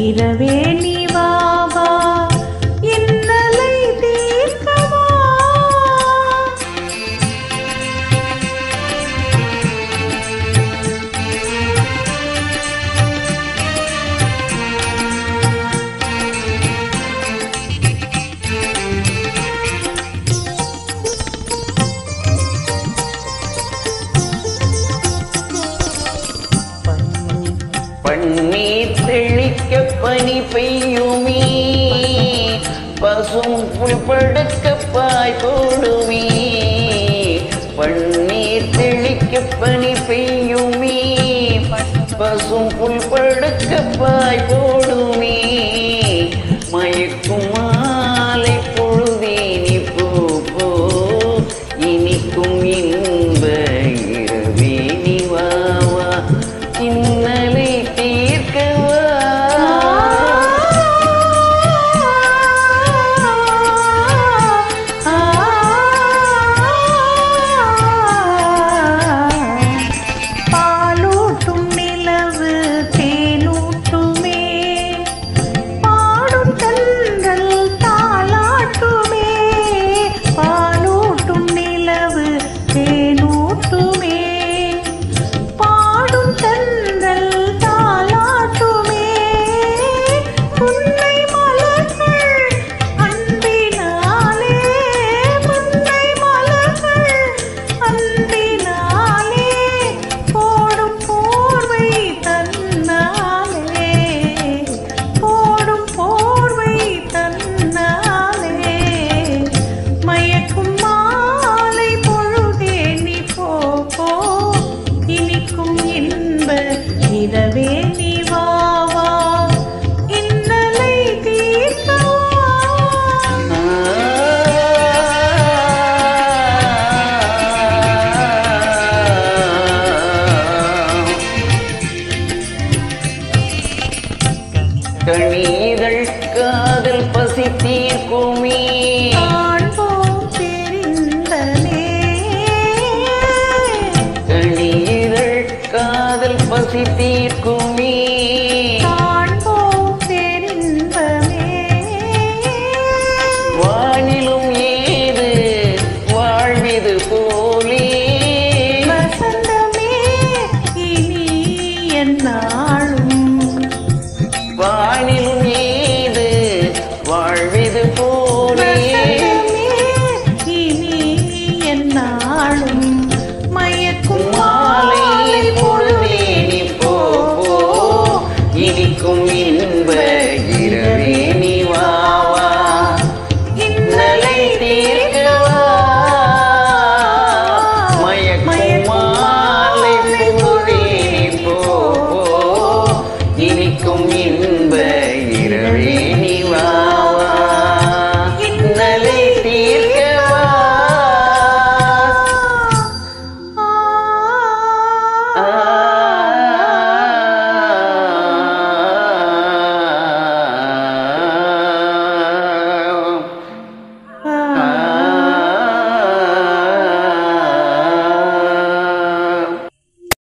இரவே நீ வா வா இன்னலை தீர்க்கவா பன்னீர் தெளிக்க பனி பெய்யுமே பசும் புல் படுக்க பாய் போடுமே பன்னீர் தெளிக்க பனி பெய்யுமே பசும் புல் படுக்க பாய் போடுமே மயக்கும் மாலை பொழுதேனி போ போ இனிக்கும் இன்ப இரவே நீ வா வா இன்னலை தீர்க்கவா பாலூட்டும் நிலவு தேனூட்டுமே பாடும் கண்கள் தாளாட்டுமே பாலூட்டும் நிலவு தேனூட்டுமே பாடும் கண்கள் தாளாட்டுமே முல்லை மலர்கள் அன்பினாலே முல்லை மலர்கள் அன்பினாலே போடும் போர்வை தன்னாலே போடும் போர்வை தன்னாலே மயக்கும் மாலை பொழுதே நீ போ போ இனிக்கும் இன்ப இரவே நீ வா வா இன்னலை தீர்க்கவா கணீதழ் காதல் பசி தீர்க்குமே காண்போம் தெரிந்தனே கணீதழ் காதல் பசி தீர்க்குமே காண்போம் தெரிந்தனே வானிலும் ஏது வாழ்விது போலே வசந்தமே இனி என்னாலும் வானிலும் ஏது வாழ்விது போலே வசந்தமே இனி என்னாலும் மயக்கும் மாலை பொழுதே நீ போ போ இனிக்கும்